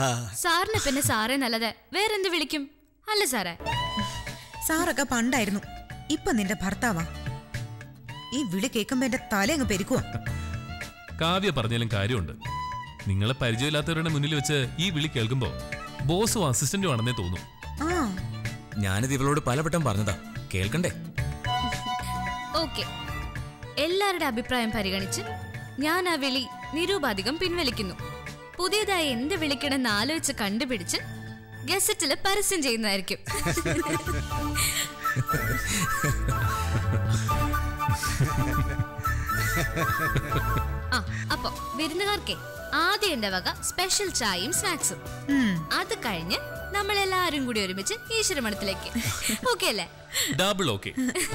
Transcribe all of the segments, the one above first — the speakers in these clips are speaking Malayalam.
ആ സാറിന് പിന്നെ സാറേ നല്ലത് വേറെന്ത് വിളിക്കും അല്ല സാറേ സാറൊക്കെ പണ്ടായിരുന്നു ഇപ്പൊ നിന്റെ ഭർത്താവാ ഈ വിളി കേൾക്കുമ്പോ എന്റെ തലയങ്ങ് പെരുക്കുവാ കാവ്യ പറഞ്ഞാലും കാര്യമുണ്ട് നിങ്ങളെ പരിചയമില്ലാത്തവരുടെ മുന്നിൽ വെച്ച് ഈ വിളി കേൾക്കുമ്പോ ബോസും അസിസ്റ്റന്റും ആണെന്നേ തോന്നും ആ ഞാനിത് ഇവളോട് പലവട്ടം പറഞ്ഞതാ കേൾക്കണ്ടേ ഓക്കെ എല്ലാവരുടെ അഭിപ്രായം പരിഗണിച്ച് ഞാൻ ആ വിളി നിരൂപാധികം പിൻവലിക്കുന്നു പുതിയതായി എന്ത് വിളിക്കണമെന്ന് ആലോചിച്ച് കണ്ടുപിടിച്ച് ഗസറ്റില് പരസ്യം ചെയ്യുന്നതായിരിക്കും ആ അപ്പൊ വിരുന്നുകാർക്കേ ആദ്യം എന്റെ വക സ്പെഷ്യൽ ചായയും സ്നാക്സും ഉം. അത് കഴിഞ്ഞ് നമ്മൾ എല്ലാവരും കൂടി ഒരുമിച്ച് ഈശ്വരമണത്തിലേക്ക് ഓക്കെ അല്ലേ ഡബിൾ ഓക്കെ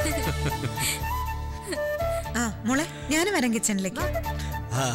ആ മോളെ ഞാനും വരാം കിച്ചണിലേക്ക് ആ.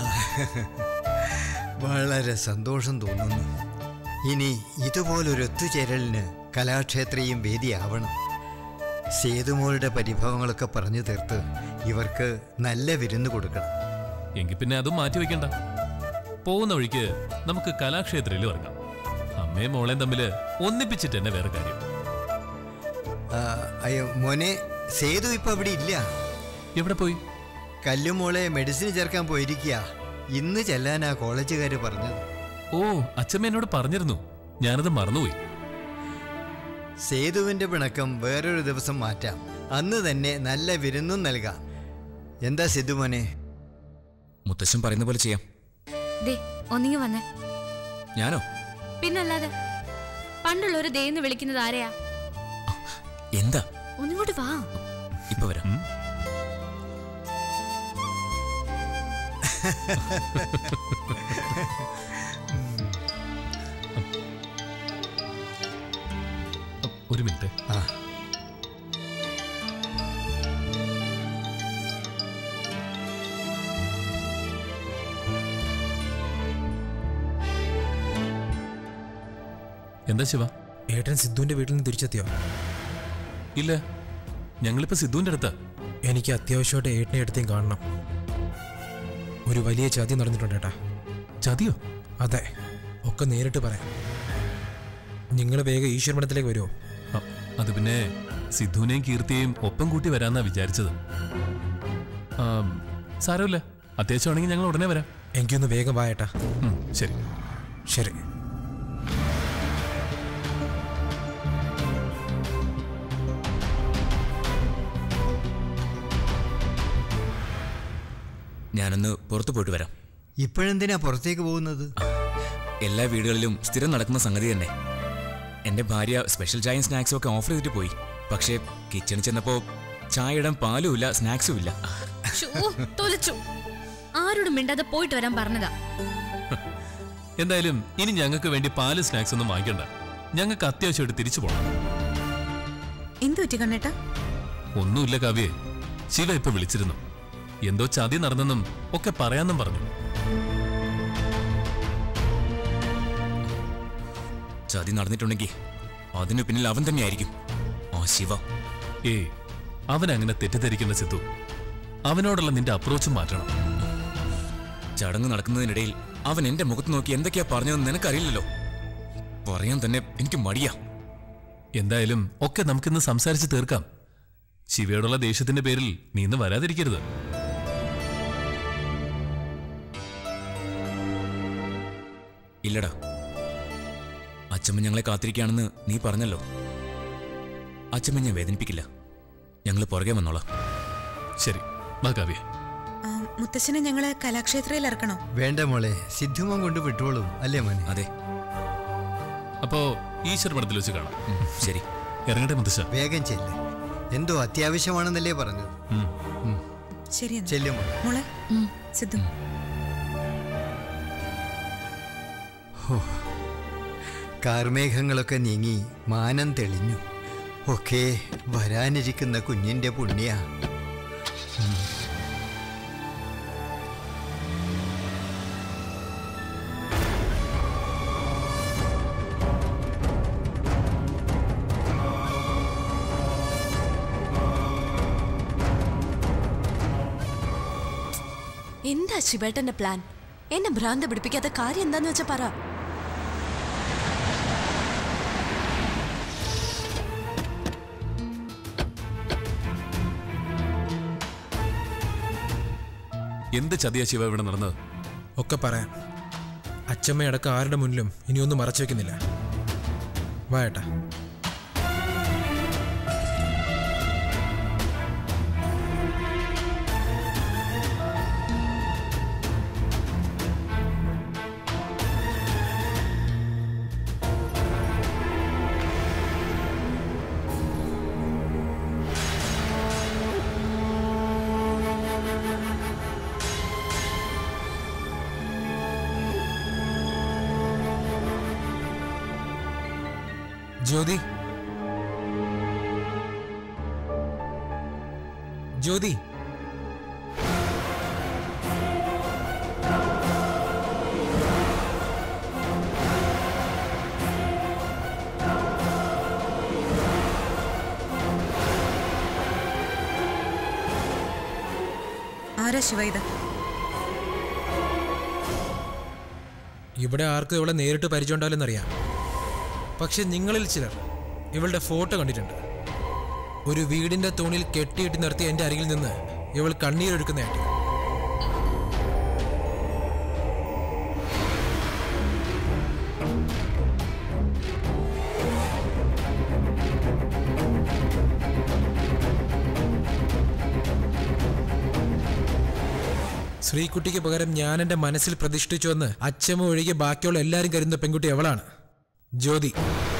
വളരെ സന്തോഷം തോന്നുന്നു ഇനി ഇതുപോലൊരു ഒത്തുചേരലിന് കലാക്ഷേത്രയും വേദിയാവണം സേതുമോളുടെ പരിഭവങ്ങളൊക്കെ പറഞ്ഞു തീർത്ത് ഇവർക്ക് നല്ല വിരുന്ന് കൊടുക്കണം എങ്കിൽ പിന്നെ അതും മാറ്റി വെക്കണ്ട പോകുന്ന വഴിക്ക് നമുക്ക് കലാക്ഷേത്രയിൽ ഇറങ്ങാം അമ്മയും മോളെയും തമ്മില് ഒന്നിപ്പിച്ചിട്ട് തന്നെ വേറെ കാര്യം ആ, അയ്യോ മോനെ സേതു ഇപ്പൊ അവിടെ ഇല്ല എവിടെ പോയി കല്ലുമോളെ മെഡിസിൻ ചേർക്കാൻ പോയിരിക്കുക ഇന്ന് ചെല്ലാനാ കോളേജുകാർ പറഞ്ഞത് ഓ അച്ഛമ്മ എന്നോട് പറഞ്ഞിരുന്നു ഞാനത് മറന്നുപോയി സേതുവിന്റെ പിണക്കം വേറൊരു ദിവസം മാറ്റാം അന്ന് തന്നെ നല്ല വിരുന്നും നൽകാം എന്താ സിദ്ധു മോനെ മുത്തശ്ശൻ പറയുന്ന പോലെ ചെയ്യാം ദേ ഒന്നിങ്ങി വന്നേ ഞാനോ പിന്നല്ലാതെ പണ്ടുള്ളൊരു ദേന്ന് വിളിക്കുന്നത് ആരെയാ എന്താ ഒന്നിങ്ങോട്ട് വാ ഇപ്പൊ വരാം ഉം. ഒരു മിനിറ്റ് ആ എന്താ ശിവ ഏട്ടൻ സിദ്ധുവിന്റെ വീട്ടിൽ നിന്ന് തിരിച്ചെത്തിയോ ഇല്ല ഞങ്ങളിപ്പോ സിദ്ധുവിന്റെ അടുത്താ എനിക്ക് അത്യാവശ്യമായിട്ട് ഏട്ടനെ എടുത്തേം കാണണം ഒരു വലിയ ചതി നടന്നിട്ടുണ്ട് ഏട്ടാ ചതിയോ അതെ ഒക്കെ നേരിട്ട് പറയാം നിങ്ങൾ വേഗം ഈശ്വരമഠത്തിലേക്ക് വരുമോ അ, അത് പിന്നെ സിദ്ധുവിനെയും കീർത്തിയെയും ഒപ്പം കൂട്ടി വരാന്നാ വിചാരിച്ചത് ആ, സാരമില്ല അത്യാവശ്യമാണെങ്കിൽ ഞങ്ങൾ ഉടനെ വരാം എനിക്കൊന്ന് വേഗം വാ ഏട്ടാ ഉം, ശരി ശരി ഞാനൊന്ന് പുറത്തു പോയിട്ട് വരാം ഇപ്പോഴെന്തിനാ പുറത്തേക്ക് പോകുന്നത് എല്ലാ വീടുകളിലും സ്ഥിരം നടക്കുന്ന സംഗതി തന്നെ എന്റെ ഭാര്യ സ്പെഷ്യൽ ചായയും സ്നാക്സും ഒക്കെ ഓഫർ ചെയ്തിട്ട് പോയി പക്ഷേ കിച്ചണിൽ ചെന്നപ്പോ ചായയിടാൻ പാലും ഇല്ല സ്നാക്സും ഇല്ല ശ്ശോ, തൊലച്ചു ആരോടും മിണ്ടാതെ പോയിട്ട് വരാൻ പറഞ്ഞതാ എന്തായാലും ഇനി ഞങ്ങൾക്ക് വേണ്ടി പാല് സ്നാക്സ് ഒന്നും വാങ്ങിക്കണ്ട ഞങ്ങൾക്ക് അത്യാവശ്യമായിട്ട് തിരിച്ചു പോകണം എന്തു പറ്റി കണ്ണേട്ടാ ഒന്നുമില്ല കാവ്യേ ശിവ ഇപ്പൊ വിളിച്ചിരുന്നു എന്തോ ചതി നടന്നെന്നും ഒക്കെ പറയാന്നും പറഞ്ഞു ചതി നടന്നിട്ടുണ്ടെങ്കിൽ അതിനു പിന്നിൽ അവൻ തന്നെയായിരിക്കും ആ ശിവ ഏ അവൻ അങ്ങനെ തെറ്റിദ്ധരിക്കുന്ന സിദ്ധു അവനോടുള്ള നിന്റെ അപ്രോച്ചും മാറ്റണം ചടങ്ങ് നടക്കുന്നതിനിടയിൽ അവൻ എന്റെ മുഖത്ത് നോക്കി എന്തൊക്കെയാ പറഞ്ഞതെന്ന് നിനക്കറിയില്ലല്ലോ പറയാൻ തന്നെ എനിക്ക് മടിയാ എന്തായാലും ഒക്കെ നമുക്കിന്ന് സംസാരിച്ച് തീർക്കാം ശിവയോടുള്ള ദേഷ്യത്തിന്റെ പേരിൽ നീ ഇന്ന് വരാതിരിക്കരുത് ഇല്ലടാ അച്ഛമ്മ ഞങ്ങളെ കാത്തിരിക്കുകയാണെന്ന് നീ പറഞ്ഞല്ലോ അച്ഛമ്മ ഞാൻ വേദനിപ്പിക്കില്ല ഞങ്ങൾ പുറകെ വന്നോളാം ശരി വാ കാവ്യ ആ, മുത്തശ്ശനെ ഞങ്ങള് കലാക്ഷേത്രയിൽ ഇറക്കണോ വേണ്ട മോളെ സിദ്ധുമോൻ കൊണ്ട് വിട്ടോളും അല്ലേ മോനെ അതെ അപ്പോ ഈശ്വര മഠത്തിൽ വെച്ച് കാണാം ഉം, ശരി ഇറങ്ങട്ടെ മുത്തശ്ശ വേഗം ചെല്ല് എന്തോ അത്യാവശ്യമാണെന്നല്ലേ പറഞ്ഞത് ഉം. ശരി എന്നാ. ചെല്ലു മോളെ മോളെ സിദ്ധു കാർമേഘങ്ങളൊക്കെ നീങ്ങി മാനം തെളിഞ്ഞു ഒക്കെ വരാനിരിക്കുന്ന കുഞ്ഞിന്റെ പുണ്യ എന്താ ശിവേട്ടന്റെ പ്ലാൻ എന്നെ ഭ്രാന്ത് പിടിപ്പിക്കാത്ത കാര്യം എന്താന്ന് വെച്ചാ പറ എന്ത് ചതിയാ ശിവ ഇവിടെ നടന്നത് ഒക്കെ പറയാം അച്ചമ്മയടക്കം ആരുടെ മുന്നിലും ഇനിയൊന്നും മറച്ചു വെക്കുന്നില്ല വാ ഏട്ടാ ജ്യോതി ജ്യോതി ആരാ ശിവ ഇത് ഇവിടെ ആർക്കും ഇവളെ നേരിട്ട് പരിചയമുണ്ടാവില്ലെന്നറിയാം പക്ഷെ നിങ്ങളിൽ ചിലർ ഇവളുടെ ഫോട്ടോ കണ്ടിട്ടുണ്ട് ഒരു വീടിന്റെ തൂണിൽ കെട്ടിയിട്ട് നിർത്തിയ എന്റെ അരികിൽ നിന്ന് ഇവൾ കണ്ണീരൊഴുക്കുന്നതായിട്ട് ശ്രീകുട്ടിക്ക് പകരം ഞാൻ എന്റെ മനസ്സിൽ പ്രതിഷ്ഠിച്ചുവെന്ന് അച്ഛമ്മ ഒഴികെ ബാക്കിയുള്ള എല്ലാവരും കരുതുന്ന പെൺകുട്ടി എവളാണ് ജ്യോതി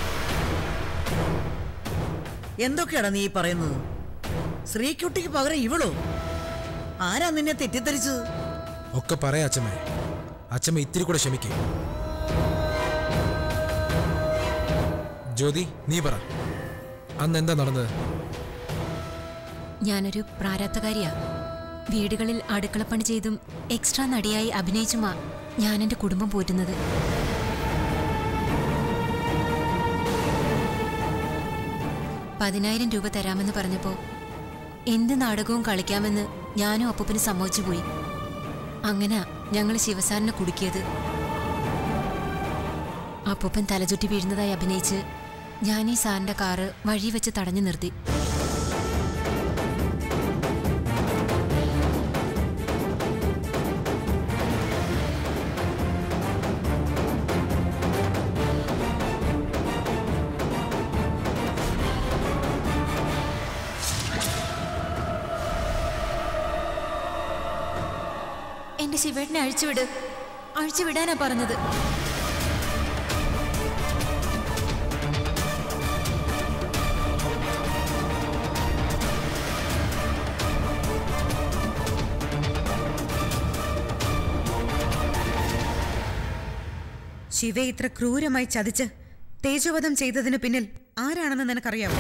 എന്തൊക്കെയാണ് നീ ഈ പറയുന്നത് ശ്രീക്കുട്ടിക്ക് പകരം ഇവളോ ആരാ നിന്നെ തെറ്റിദ്ധരിച്ചത് ഒക്കെ പറയാ അച്ഛമ്മേ അച്ഛമ്മ ഇത്തിരി കൂടെ ക്ഷമിക്കേ ജ്യോതി നീ പറ അന്ന് എന്താ നടന്നത് ഞാനൊരു പ്രാരാബ്ധകാരിയാ വീടുകളിൽ അടുക്കളപ്പണി ചെയ്തും എക്സ്ട്രാ നടിയായി അഭിനയിച്ചുമാ ഞാൻ എൻ്റെ കുടുംബം പോറ്റുന്നത് പതിനായിരം രൂപ തരാമെന്ന് പറഞ്ഞപ്പോൾ എന്ത് നാടകവും കളിക്കാമെന്ന് ഞാനും അപ്പൂപ്പന് സമ്മതിച്ചു പോയി അങ്ങനെ ഞങ്ങൾ ശിവസാറിനെ കുടുക്കിയത് അപ്പൂപ്പൻ തലചുറ്റി വീഴുന്നതായി അഭിനയിച്ച് ഞാൻ ഈ സാറിന്റെ കാറ് വഴി വെച്ച് തടഞ്ഞു നിർത്തി എന്റെ ശിവേട്ടനെ അഴിച്ചുവിട് അഴിച്ചുവിടാനാ പറഞ്ഞത് ശിവയെ ഇത്ര ക്രൂരമായി ചതിച്ച് തേജോവധം ചെയ്തതിന് പിന്നിൽ ആരാണെന്ന് നിനക്കറിയാമോ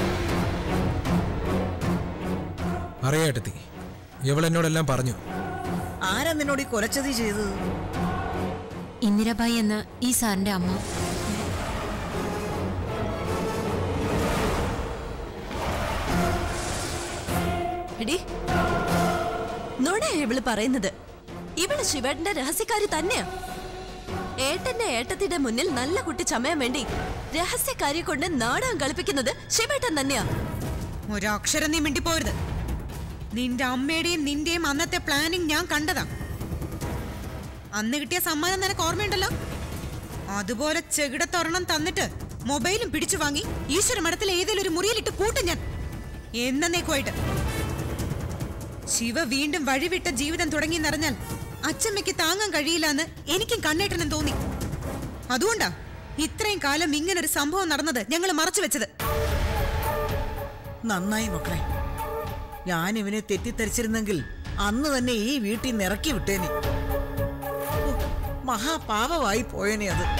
അറിയാട്ടെത്തി ഇവളെന്നോടെല്ലാം പറഞ്ഞു ആരാ നിന്നോട് ഈ കൊലച്ചതി ചെയ്തത് ഇന്ദിരാബായി എന്ന ഈ സാറിന്റെ അമ്മ എടി നുണയാ ഇവള് പറയുന്നത് ഇവള് ശിവേട്ടന്റെ രഹസ്യക്കാരി തന്നെയാ ഏട്ടന്റെ ഏട്ടത്തിന്റെ മുന്നിൽ നല്ല കുട്ടി ചമയാൻ വേണ്ടി രഹസ്യക്കാരിയെ കൊണ്ട് നാടകം കളിപ്പിക്കുന്നത് ശിവേട്ടൻ തന്നെയാ ഒരക്ഷരം നീ മിണ്ടിപ്പോരുത് നിന്റെ അമ്മയുടെയും നിന്റെയും അന്നത്തെ പ്ലാനിങ് ഞാൻ കണ്ടതാ അന്ന് കിട്ടിയ സമ്മാനം നിനക്ക് ഓർമ്മയുണ്ടല്ലോ അതുപോലെ ചെകിടത്തൊരെണ്ണം തന്നിട്ട് മൊബൈലും പിടിച്ചു വാങ്ങി ഈശ്വര മഠത്തിൽ ഏതെങ്കിലും ഒരു മുറിയിലിട്ട് കൂട്ടും ഞാൻ എന്നേക്കുമായിട്ട് ശിവ വീണ്ടും വഴിവിട്ട ജീവിതം തുടങ്ങിയെന്നറിഞ്ഞാൽ അച്ചമ്മയ്ക്ക് താങ്ങാൻ കഴിയില്ല എന്ന് എനിക്കും കണ്ണേട്ടനും തോന്നി അതുകൊണ്ടാ ഇത്രയും കാലം ഇങ്ങനൊരു സംഭവം നടന്നത് ഞങ്ങൾ മറച്ചു വെച്ചത് നന്നായി മക്കളെ ഞാൻ ഇവനെ തെറ്റിദ്ധരിച്ചിരുന്നെങ്കിൽ അന്ന് തന്നെ ഈ വീട്ടിൽ നിന്ന് ഇറക്കി വിട്ടേനെ ഓ, മഹാപാപമായി പോയേനെ അത്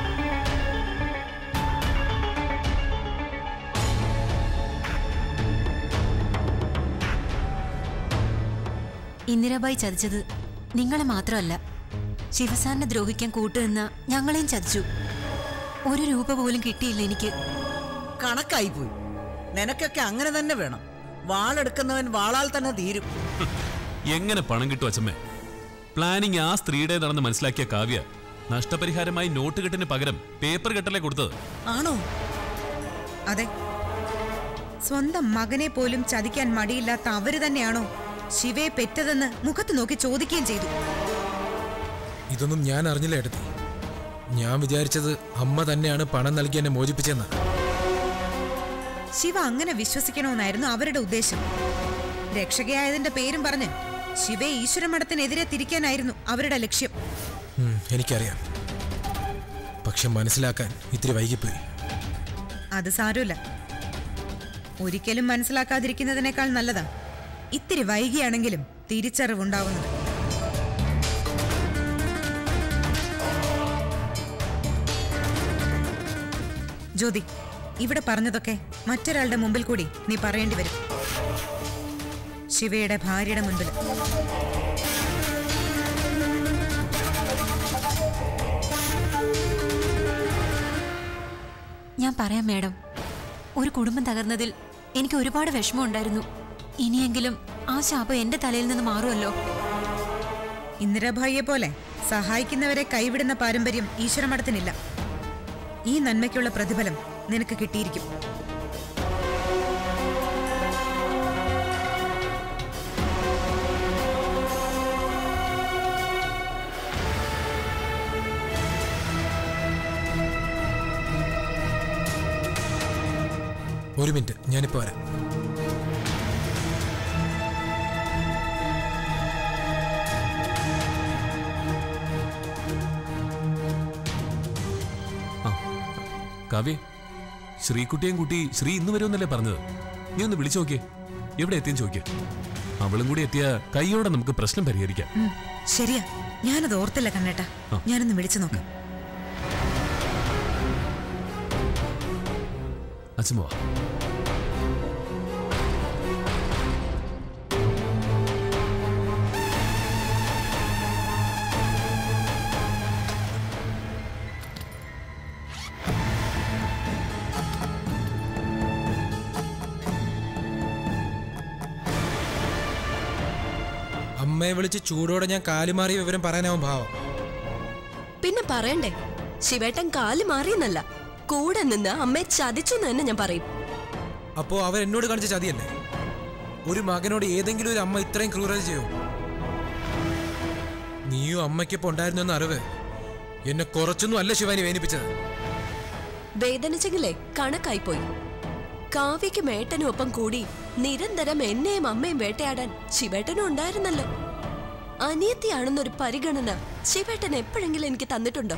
ഇന്ദിരാബായി ചതിച്ചത് നിങ്ങളെ മാത്രമല്ല ശിവസാറിനെ ദ്രോഹിക്കാൻ കൂട്ടുനിന്ന ഞങ്ങളെയും ചതിച്ചു ഒരു രൂപ പോലും കിട്ടിയില്ല എനിക്ക് കണക്കായി പോയി നിനക്കൊക്കെ അങ്ങനെ തന്നെ വേണം വാളെടുക്കുന്നവൻ വാളാൽ തന്നെ തീരും എങ്ങനെ പണം കിട്ടും അച്ഛമ്മേ പ്ലാനിങ് ആ സ്ത്രീയുടേതാണെന്ന് മനസ്സിലാക്കിയ കാവ്യ നഷ്ടപരിഹാരമായി നോട്ട് കെട്ടിന് പകരം പേപ്പർ കെട്ടലേ കൊടുത്തത് ആണോ അതെ സ്വന്തം മകനെ പോലും ചതിക്കാൻ മടിയില്ലാത്ത അവര് തന്നെയാണോ ശിവയെ പെറ്റതെന്ന് മുഖത്ത് നോക്കി ചോദിക്കുകയും ചെയ്തു ഇതൊന്നും ഞാൻ അറിഞ്ഞില്ല എടുത്തി ഞാൻ വിചാരിച്ചത് അമ്മ തന്നെയാണ് പണം നൽകി എന്നെ മോചിപ്പിച്ചെന്ന ശിവ അങ്ങനെ വിശ്വസിക്കണമെന്നായിരുന്നു അവരുടെ ഉദ്ദേശം രക്ഷകയായതിന്റെ പേരും പറഞ്ഞ് ശിവയെ ഈശ്വരമഠത്തിനെതിരെ തിരിക്കാനായിരുന്നു അവരുടെ ലക്ഷ്യം എനിക്കറിയാം പക്ഷെ മനസ്സിലാക്കാൻ ഇത്തിരി വൈകിപ്പോയി അത് സാരമില്ല ഒരിക്കലും മനസ്സിലാക്കാതിരിക്കുന്നതിനേക്കാൾ നല്ലതാ ഇത്തിരി വൈകിയാണെങ്കിലും തിരിച്ചറിവുണ്ടാവുന്നത് ജ്യോതി ഇവിടെ പറഞ്ഞതൊക്കെ മറ്റൊരാളുടെ മുമ്പിൽ കൂടി നീ പറയേണ്ടി വരും ശിവയുടെ ഭാര്യയുടെ മുൻപിൽ ഞാൻ പറയാം മേഡം ഒരു കുടുംബം തകർന്നതിൽ എനിക്ക് ഒരുപാട് വിഷമമുണ്ടായിരുന്നു ഇനിയെങ്കിലും ആ ശാപം എന്റെ തലയിൽ നിന്ന് മാറുമല്ലോ ഇന്ദിരാഭായിയെ പോലെ സഹായിക്കുന്നവരെ കൈവിടുന്ന പാരമ്പര്യം ഈശ്വരമഠത്തിനില്ല ഈ നന്മയ്ക്കുള്ള പ്രതിഫലം നിനക്ക് കിട്ടിയിരിക്കും ഒരു മിനിറ്റ് ഞാനിപ്പോ വരാം ആ കാവ്യ ശ്രീകുട്ടിയും കുട്ടി ശ്രീ ഇന്ന് വരുമെന്നല്ലേ പറഞ്ഞത് നീ ഒന്ന് വിളിച്ചു നോക്കിയേ എവിടെ എത്തിയെന്ന് ചോദിക്കുക അവളും കൂടി എത്തിയ കൈയോടെ നമുക്ക് പ്രശ്നം പരിഹരിക്കാം ഉം, ശരിയാ ഞാനത് ഓർത്തില്ല കണ്ണേട്ടാ ആ. ഞാനൊന്ന് വിളിച്ചു നോക്കാം അച്ഛമ്മ അമ്മയെ വിളിച്ച് ചൂടോടെ ഞാൻ കാലുമാറിയ വിവരം പറയാനാവും ഭാവം പിന്നെ പറയണ്ടേ ശിവേട്ടൻ കാല് മാറിയെന്നല്ല കൂടെ നിന്ന് അമ്മയെ ചതിച്ചു എന്ന് തന്നെ ഞാൻ പറയും അപ്പോ അവർ എന്നോട് കാണിച്ച ചതിയല്ലേ ഒരു മകനോട് ഏതെങ്കിലും ഒരു അമ്മ ഇത്രയും ക്രൂരത ചെയ്യോ നീയും അമ്മയ്ക്കൊപ്പം ഉണ്ടായിരുന്നു എന്ന അറിവ് എന്നെ കുറച്ചൊന്നും അല്ല ശിവാനി വേദനിപ്പിച്ചത് വേദനിച്ചെങ്കിലേ കണക്കായിപ്പോയി കാവ്യയ്ക്ക് മേട്ടനും ഒപ്പം കൂടി നിരന്തരം എന്നെയും അമ്മയും വേട്ടയാടാൻ ശിവേട്ടനും ഉണ്ടായിരുന്നല്ലോ അനിയത്തിയാണെന്നൊരു പരിഗണന ശിവേട്ടൻ എപ്പോഴെങ്കിലും എനിക്ക് തന്നിട്ടുണ്ടോ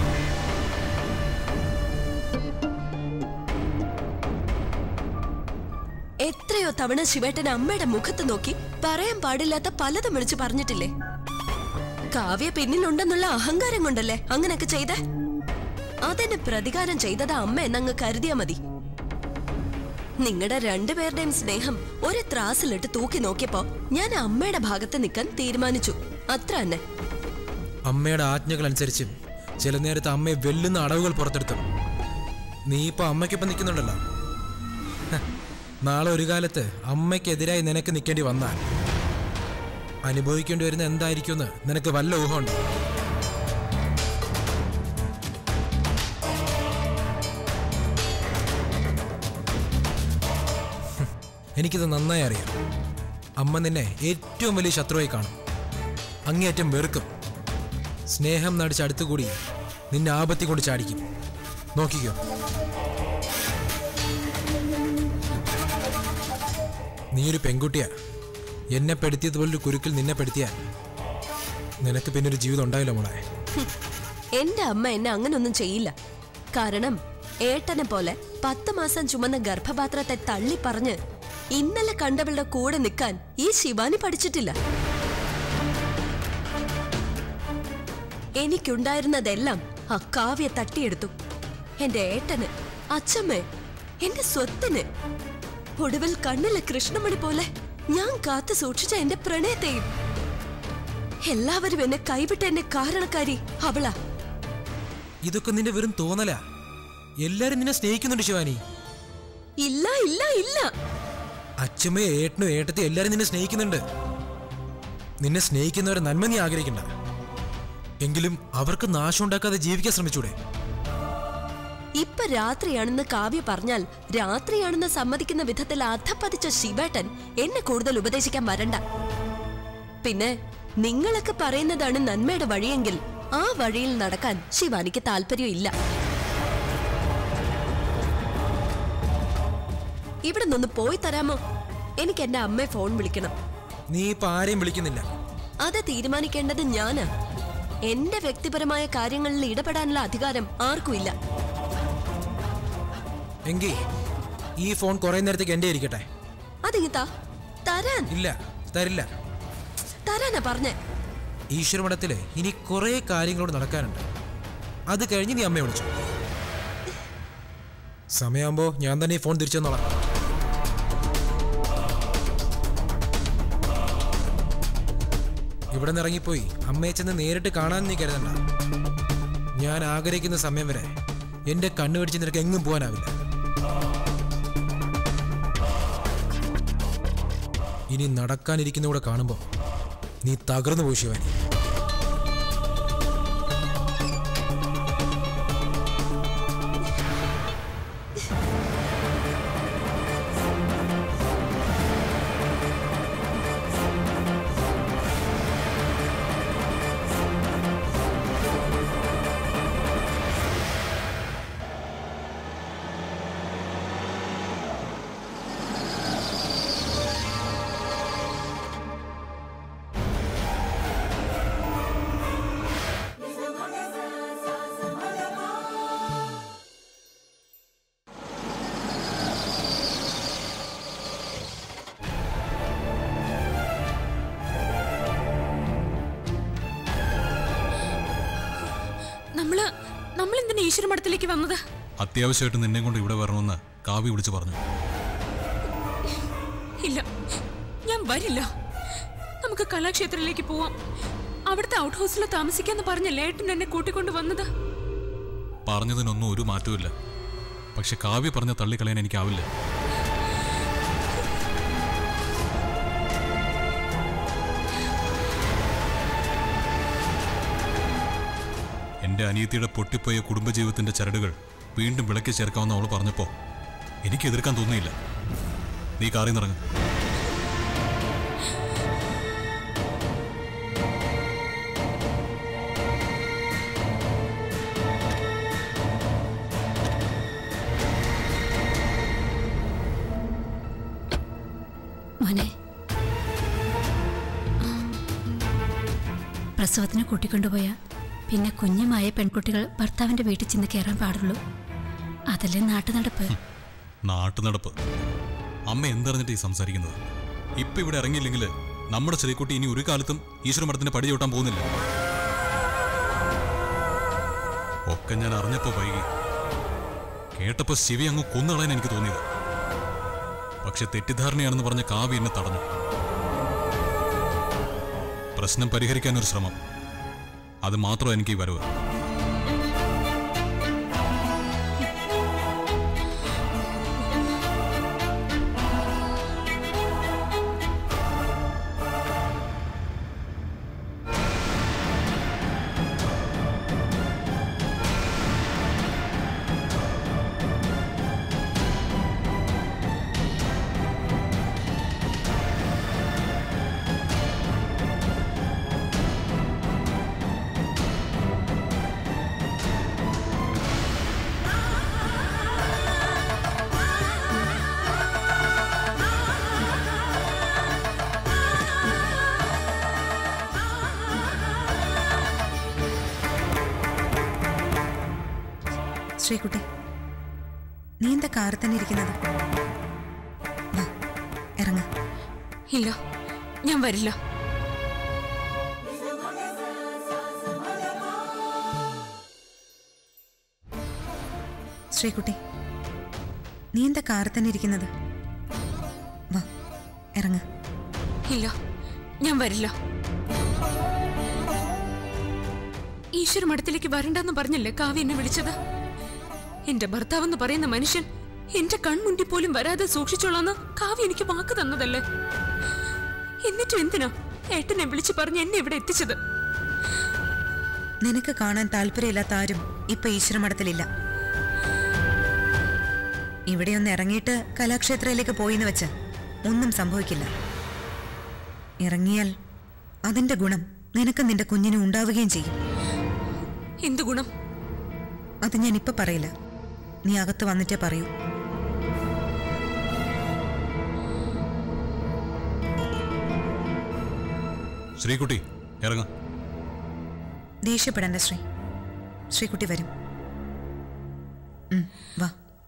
എത്രയോ തവണ ശിവേട്ടൻ അമ്മയുടെ മുഖത്ത് നോക്കി പറയാൻ പാടില്ലാത്ത പലതും വിളിച്ചു പറഞ്ഞിട്ടില്ലേ കാവ്യ പിന്നിലുണ്ടെന്നുള്ള അഹങ്കാരം കൊണ്ടല്ലേ അങ്ങനെയൊക്കെ ചെയ്തേ അതിന് പ്രതികാരം ചെയ്തത് അമ്മ എന്നങ്ങ് കരുതിയാ മതി നിങ്ങളുടെ രണ്ടുപേരുടെയും സ്നേഹം ഒരു ത്രാസിലിട്ട് തൂക്കി നോക്കിയപ്പോ ഞാൻ അമ്മയുടെ ഭാഗത്ത് നിൽക്കാൻ തീരുമാനിച്ചു അത്ര തന്നെ അമ്മയുടെ ആജ്ഞകൾ അനുസരിച്ച് ചില നേരത്ത് അമ്മയെ വെല്ലുന്ന അടവുകൾ പുറത്തെടുത്തു നീ ഇപ്പൊ അമ്മയ്ക്കൊപ്പം നിൽക്കുന്നുണ്ടല്ലോ ഹ, നാളെ ഒരു കാലത്ത് അമ്മയ്ക്കെതിരായി നിനക്ക് നിൽക്കേണ്ടി വന്നാൽ അനുഭവിക്കേണ്ടി വരുന്ന എന്തായിരിക്കുമെന്ന് നിനക്ക് വല്ല ഊഹമുണ്ടോ ഹും, എനിക്കിത് നന്നായി അറിയാം അമ്മ നിന്നെ ഏറ്റവും വലിയ ശത്രുവായി കാണും അങ്ങേയറ്റം വെറുക്കും സ്നേഹം നടിച്ച് അടുത്തുകൂടി നിന്നെ ആപത്തി കൊണ്ട് ചാടിക്കും നോക്കിക്കോ നീ ഒരു പെൺകുട്ടിയാ എന്നെ പെടുത്തിയതുപോലൊരു കുരുക്കിൽ നിന്നെ പെടുത്തിയാൽ നിനക്ക് പിന്നെ ഒരു ജീവിതം ഉണ്ടാവില്ല മോളെ എന്റെ അമ്മ എന്നെ അങ്ങനൊന്നും ചെയ്യില്ല കാരണം ഏട്ടനെ പോലെ പത്ത് മാസം ചുമന്ന ഗർഭപാത്രത്തെ തള്ളി പറഞ്ഞ് ഇന്നലെ കണ്ടവളുടെ കൂടെ നിൽക്കാൻ ഈ ശിവാനി പഠിച്ചിട്ടില്ല എനിക്കുണ്ടായിരുന്നതെല്ലാം ആ കാവ്യ തട്ടിയെടുത്തു എന്റെ ഏട്ടന് അച്ഛമ്മേ എന്റെ സ്വത്തിന് ഒടുവിൽ കണ്ണിലെ കൃഷ്ണമണി പോലെ ഞാൻ കാത്തു സൂക്ഷിച്ച എന്റെ പ്രണയത്തെയും എല്ലാവരും എന്നെ കൈവിട്ട എന്നെ കാരണക്കാരി അവളാ ഇതൊക്കെ നിന്റെ വെറും തോന്നലാ എല്ലാരും നിന്നെ സ്നേഹിക്കുന്നുണ്ട് ശിവാനി ഇല്ല ഇല്ല ഇല്ല അച്ഛമ്മയും ഏട്ടനും ഏട്ടത്തെ എല്ലാരും നിന്നെ സ്നേഹിക്കുന്നുണ്ട് നിന്നെ സ്നേഹിക്കുന്നവരെ നന്മ നീ ആഗ്രഹിക്കണ്ട എങ്കിലും അവർക്ക് നാശം ഉണ്ടാക്കാതെ ജീവിക്കാൻ ശ്രമിച്ചൂടെ ഇപ്പൊ രാത്രിയാണെന്ന് കാവ്യ പറഞ്ഞാൽ രാത്രിയാണെന്ന് സമ്മതിക്കുന്ന വിധത്തിൽ അധപ്പതിച്ച ശിവേട്ടൻ എന്നെ കൂടുതൽ ഉപദേശിക്കാൻ വരണ്ട പിന്നെ നിങ്ങളൊക്കെ പറയുന്നതാണ് നന്മയുടെ വഴിയെങ്കിൽ ആ വഴിയിൽ നടക്കാൻ ശിവാനിക്ക് താല്പര്യമില്ല ഇവിടെ നിന്ന് പോയി തരാമോ എനിക്ക് എന്റെ അമ്മയെ ഫോൺ വിളിക്കണം നീ ഇപ്പൊ ആരെയും വിളിക്കുന്നില്ല അത് തീരുമാനിക്കേണ്ടത് ഞാനാ എന്റെ വ്യക്തിപരമായ കാര്യങ്ങളിൽ ഇടപെടാനുള്ള അധികാരം ആർക്കും ഇല്ല എങ്കിൽ ഈ ഫോൺ കുറെ നേരത്തേക്ക് എന്റെ ഇരിക്കട്ടെ അതിങ്ങിത്താ തരാൻ ഇല്ല തരില്ല തരാനാ പറഞ്ഞേ ഈശ്വരമഠത്തില് ഇനി കുറെ കാര്യങ്ങളോട് നടക്കാനുണ്ട് അത് കഴിഞ്ഞ് നീ അമ്മയെ വിളിച്ചു സമയമാകുമ്പോ ഞാൻ തന്നെ ഈ ഫോൺ തിരിച്ചു തന്നോളാം ഇവിടെ നിന്ന് ഇറങ്ങിപ്പോയി അമ്മയെ ചെന്ന് നേരിട്ട് കാണാൻ നീ കരുതണ്ട ഞാൻ ആഗ്രഹിക്കുന്ന സമയം വരെ എന്റെ കണ്ണു പിടിച്ച് നിനക്ക് എങ്ങും പോകാനാവില്ല ഇനി നടക്കാനിരിക്കുന്ന കൂടെ കാണുമ്പോ നീ തകർന്നു പോയി ശിവാനി നമ്മള് നമ്മൾ എന്തിനാ ഈശ്വര മഠത്തിലേക്ക് വന്നത് അത്യാവശ്യമായിട്ട് നിന്നെ കൊണ്ട് ഇവിടെ വരണമെന്ന് കാവ്യ വിളിച്ചു പറഞ്ഞു ഇല്ല ഞാൻ വരില്ല നമുക്ക് കലാക്ഷേത്രത്തിലേക്ക് പോവാം അവിടുത്തെ ഔട്ട് ഹൗസിൽ താമസിക്കാന്ന് പറഞ്ഞല്ലേ ഏട്ടൻ എന്നെ കൂട്ടിക്കൊണ്ട് വന്നത് പറഞ്ഞതിനൊന്നും ഒരു മാറ്റവും പക്ഷെ കാവ്യ പറഞ്ഞ തള്ളിക്കളയാൻ എനിക്കാവില്ല എന്റെ അനിയത്തിയുടെ പൊട്ടിപ്പോയ കുടുംബജീവിതത്തിന്റെ ചരടുകൾ വീണ്ടും വിളക്കി ചേർക്കാമെന്ന് അവൾ പറഞ്ഞപ്പോ എനിക്ക് എതിർക്കാൻ തോന്നിയില്ല നീ കാറിൽ നിറങ്ങും മോനെ പ്രസവത്തിന് കൂട്ടിക്കൊണ്ടുപോയാൽ പിന്നെ കുഞ്ഞുമായ പെൺകുട്ടികൾ ഭർത്താവിന്റെ വീട്ടിൽ ചെന്ന് കയറാൻ പാടുള്ളൂ അതല്ലേ നാട്ടു നടപ്പ് നാട്ടു നടപ്പ് അമ്മ എന്തറിഞ്ഞിട്ട് ഈ സംസാരിക്കുന്നത് ഇപ്പൊ ഇവിടെ ഇറങ്ങിയില്ലെങ്കിൽ നമ്മുടെ ചെറിയക്കുട്ടി ഇനി ഒരു കാലത്തും ഈശ്വര മഠത്തിന്റെ പടി ചവിട്ടാൻ പോകുന്നില്ല ഒക്കെ ഞാൻ അറിഞ്ഞപ്പോ വൈകി കേട്ടപ്പോ ശിവി അങ്ങ് കൊന്നുകളയാൻ എനിക്ക് തോന്നിയത് പക്ഷെ തെറ്റിദ്ധാരണയാണെന്ന് പറഞ്ഞ കാവ്യ എന്നെ തടഞ്ഞു പ്രശ്നം പരിഹരിക്കാൻ ഒരു ശ്രമം അത് മാത്രം എനിക്ക് ഈ വരവ് ശ്രീകുട്ടി നീ എന്താ കാറിൽ തന്നെ ഇരിക്കുന്നത് വാ ഇറങ്ങ ഇല്ല ഞാൻ വരില്ല ശ്രീകുട്ടി നീ എന്താ കാറിൽ തന്നെ ഇരിക്കുന്നത് വാ ഇറങ്ങ ഇല്ല ഞാൻ വരില്ല ഈശ്വര മഠത്തിലേക്ക് വരണ്ടെന്ന് പറഞ്ഞല്ലേ കാവ്യ എന്നെ വിളിച്ചത് എന്റെ ഭർത്താവെന്ന് പറയുന്ന മനുഷ്യൻ എന്റെ കൺമുണ്ടി പോലും വരാതെ സൂക്ഷിച്ചോളാന്ന് കാവ്യ എനിക്ക് വാക്ക് തന്നതല്ലേ എന്നിട്ടും എന്തിനാ ഏട്ടനെ വിളിച്ചു പറഞ്ഞ് എന്നെ ഇവിടെ എത്തിച്ചത് നിനക്ക് കാണാൻ താല്പര്യമില്ലാത്ത ആരും ഇപ്പൊ ഈശ്വരമഠത്തിലില്ല ഇവിടെ ഒന്ന് ഇറങ്ങിയിട്ട് കലാക്ഷേത്രയിലേക്ക് പോയിന്ന് വെച്ച് ഒന്നും സംഭവിക്കില്ല ഇറങ്ങിയാൽ അതിന്റെ ഗുണം നിനക്ക് നിന്റെ കുഞ്ഞിനും ഉണ്ടാവുകയും ചെയ്യും എന്ത് ഗുണം അത് ഞാൻ ഇപ്പൊ പറയില്ല നീ അകത്ത് വന്നിട്ടേ പറയൂ ശ്രീകുട്ടി ഇറങ്ങ ദേഷ്യപ്പെടണ്ട ശ്രീ ശ്രീകുട്ടി വരും ഉം, വാ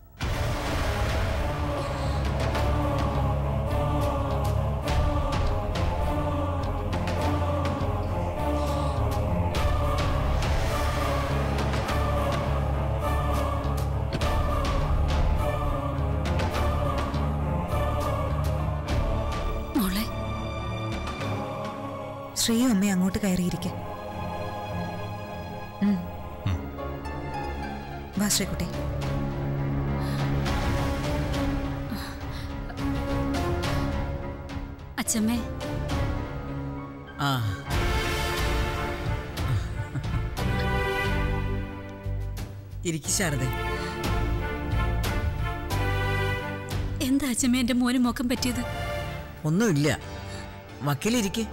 മോളെ ശ്രീയും അമ്മയും അങ്ങോട്ട് കയറിയിരിക്കെ ഉം. വാ ശ്രീകുട്ടി അച്ഛമ്മേ ആ ഇരിക്കു ശാരദ എന്താ അച്ഛമ്മ എന്റെ മോന് മുഖം പറ്റിയത് ഒന്നുമില്ല വക്കീലിരിക്കെ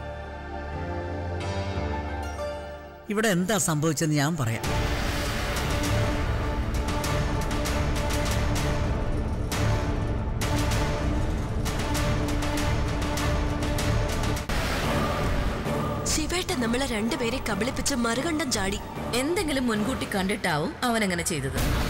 ഇവിടെ എന്താ സംഭവിച്ചെന്ന് ഞാൻ പറയാം ശിവേട്ടൻ നമ്മളെ രണ്ടുപേരെ കബളിപ്പിച്ച് മറുകണ്ഠം ചാടി എന്തെങ്കിലും മുൻകൂട്ടി കണ്ടിട്ടാവും അവൻ അങ്ങനെ ചെയ്തത്